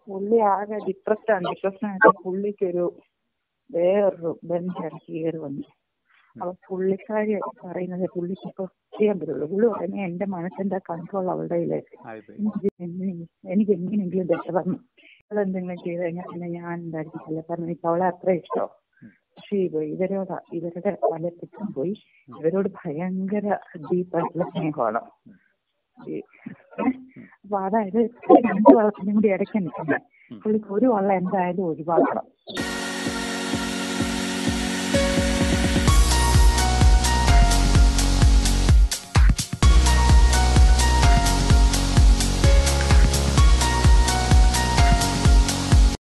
പുള്ളി ആകെ ഡിപ്രസ്ഡ് ആണ് ഡിപ്രസ്ഡ് ആയിട്ട് പുള്ളിക്കൊരു വേറൊരു ബന്ധം ഇടയ്ക്ക് കയറി വന്നു. അപ്പൊ പുള്ളിക്കാരി പറയുന്നത് പുള്ളിക്ക് ഇപ്പൊ ചെയ്യാൻ പറ്റുള്ളൂ. പുള്ളി പറയുന്നത് എന്റെ മനസ്സിന്റെ കൺട്രോൾ അവളുടെ കയ്യിലേക്ക്. ആയിപ്പോയി എനിക്ക് എങ്ങനെ എനിക്ക് എങ്ങനെയെങ്കിലും രക്ഷപ്പെടണം. അവളെന്തെങ്കിലും ചെയ്ത് കഴിഞ്ഞാൽ പിന്നെ ഞാൻ എന്തായിരിക്കില്ല. കാരണം എനിക്ക് അവളെ അത്ര ഇഷ്ടം. പക്ഷേ ഇവ ഇവരോട് ഇവരുടെ പല തെറ്റും പോയി ഇവരോട് ഭയങ്കര ഡീപ്പായിട്ടുള്ള സ്നേഹമാണ്. ഈ ഏഹ് അപ്പൊ അതായത് രണ്ട് വള്ളത്തിനും കൂടി ഇടയ്ക്ക് നിൽക്കുന്നത്. പുള്ളിക്ക് ഒരു വള്ളം എന്തായാലും ഒഴിവാക്കണം.